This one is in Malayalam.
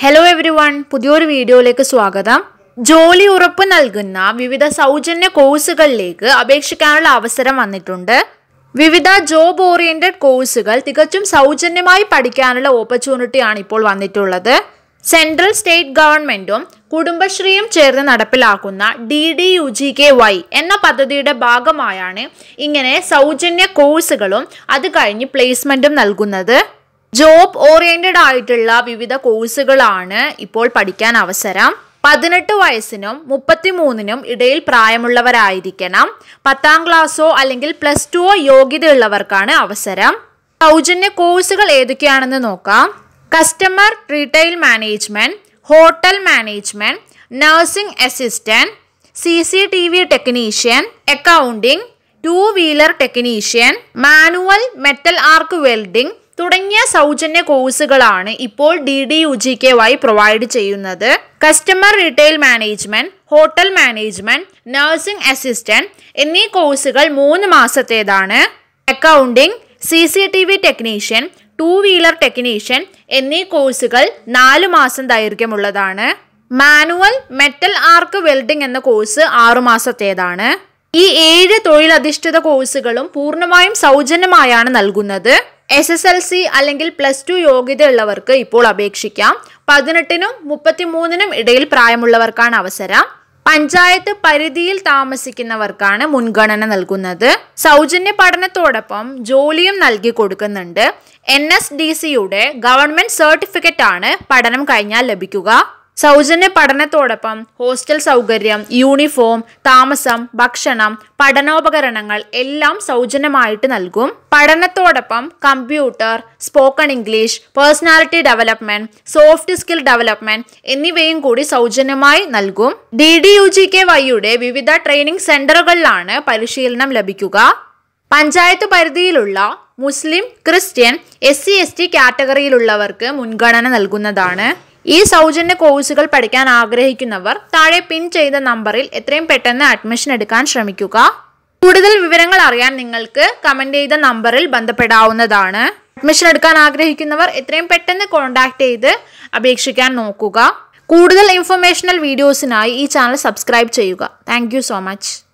ഹലോ എവരി വൺ പുതിയൊരു വീഡിയോയിലേക്ക് സ്വാഗതം ജോലി ഉറപ്പ് നൽകുന്ന വിവിധ സൗജന്യ കോഴ്സുകളിലേക്ക് അപേക്ഷിക്കാനുള്ള അവസരം വന്നിട്ടുണ്ട് വിവിധ ജോബ് ഓറിയന്റഡ് കോഴ്സുകൾ തികച്ചും സൗജന്യമായി പഠിക്കാനുള്ള ഓപ്പർച്യൂണിറ്റിയാണ് ഇപ്പോൾ വന്നിട്ടുള്ളത് സെൻട്രൽ സ്റ്റേറ്റ് ഗവൺമെന്റും കുടുംബശ്രീയും ചേർന്ന് നടപ്പിലാക്കുന്ന D D U G K Y എന്ന പദ്ധതിയുടെ ഭാഗമായാണ് ഇങ്ങനെ സൗജന്യ കോഴ്സുകളും അത് കഴിഞ്ഞ് പ്ലേസ്മെന്റും നൽകുന്നത് ജോബ് ഓറിയന്റഡ് ആയിട്ടുള്ള വിവിധ കോഴ്സുകളാണ് ഇപ്പോൾ പഠിക്കാൻ അവസരം പതിനെട്ട് വയസ്സിനും മുപ്പത്തിമൂന്നിനും ഇടയിൽ പ്രായമുള്ളവരായിരിക്കണം പത്താം ക്ലാസ്സോ അല്ലെങ്കിൽ പ്ലസ് ടുവോ യോഗ്യതയുള്ളവർക്കാണ് അവസരം സൗജന്യ കോഴ്സുകൾ ഏതൊക്കെയാണെന്ന് നോക്കാം customer retail management hotel management nursing assistant C C T V technician accounting two wheeler technician manual metal arc welding തുടങ്ങിയ സൗജന്യ കോഴ്സുകളാണ് ഇപ്പോൾ D D U G K Y provide ചെയ്യുന്നത് customer retail management hotel management nursing assistant എന്നീ കോഴ്സുകൾ മൂന്ന് മാസത്തേതാണ് accounting C C T V technician two wheeler technician എന്നീ കോഴ്സുകൾ നാല് മാസം ദൈർഘ്യമുള്ളതാണ് മാനുവൽ മെറ്റൽ ആർക്ക് വെൽഡിംഗ് എന്ന കോഴ്സ് ആറുമാസത്തേതാണ് ഈ ഏഴ് തൊഴിലധിഷ്ഠിത കോഴ്സുകളും പൂർണ്ണമായും സൗജന്യമായാണ് നൽകുന്നത് എസ് എസ് എൽ സി അല്ലെങ്കിൽ പ്ലസ് ടു യോഗ്യതയുള്ളവർക്ക് ഇപ്പോൾ അപേക്ഷിക്കാം പതിനെട്ടിനും മുപ്പത്തിമൂന്നിനും ഇടയിൽ പ്രായമുള്ളവർക്കാണ് അവസരം പഞ്ചായത്ത് പരിധിയിൽ താമസിക്കുന്നവർക്കാണ് മുൻഗണന നൽകുന്നത് സൗജന്യ പഠനത്തോടൊപ്പം ജോലിയും നൽകി കൊടുക്കുന്നുണ്ട് എൻ എസ് ഡി സിയുടെ ഗവൺമെന്റ് സർട്ടിഫിക്കറ്റ് ആണ് പഠനം കഴിഞ്ഞാൽ ലഭിക്കുക സൗജന്യ പഠനത്തോടൊപ്പം ഹോസ്റ്റൽ സൗകര്യം യൂണിഫോം താമസം ഭക്ഷണം പഠനോപകരണങ്ങൾ എല്ലാം സൗജന്യമായിട്ട് നൽകും പഠനത്തോടൊപ്പം computer spoken English personality development soft skill development എന്നിവയും കൂടി സൗജന്യമായി നൽകും D D U G K വൈയുടെ വിവിധ ട്രെയിനിംഗ് സെന്ററുകളിലാണ് പരിശീലനം ലഭിക്കുക പഞ്ചായത്ത് പരിധിയിലുള്ള മുസ്ലിം Christian S C S T കാറ്റഗറിയിലുള്ളവർക്ക് മുൻഗണന നൽകുന്നതാണ് ഈ സൗജന്യ കോഴ്സുകൾ പഠിക്കാൻ ആഗ്രഹിക്കുന്നവർ താഴെ പിൻ ചെയ്ത നമ്പറിൽ എത്രയും പെട്ടെന്ന് അഡ്മിഷൻ എടുക്കാൻ ശ്രമിക്കുക കൂടുതൽ വിവരങ്ങൾ അറിയാൻ നിങ്ങൾക്ക് കമന്റ് ചെയ്ത നമ്പറിൽ ബന്ധപ്പെടാവുന്നതാണ് അഡ്മിഷൻ എടുക്കാൻ ആഗ്രഹിക്കുന്നവർ എത്രയും പെട്ടെന്ന് കോൺടാക്ട് ചെയ്ത് അപേക്ഷിക്കാൻ നോക്കുക കൂടുതൽ ഇൻഫർമേഷണൽ വീഡിയോസിനായി ഈ ചാനൽ സബ്സ്ക്രൈബ് ചെയ്യുക താങ്ക് സോ മച്ച്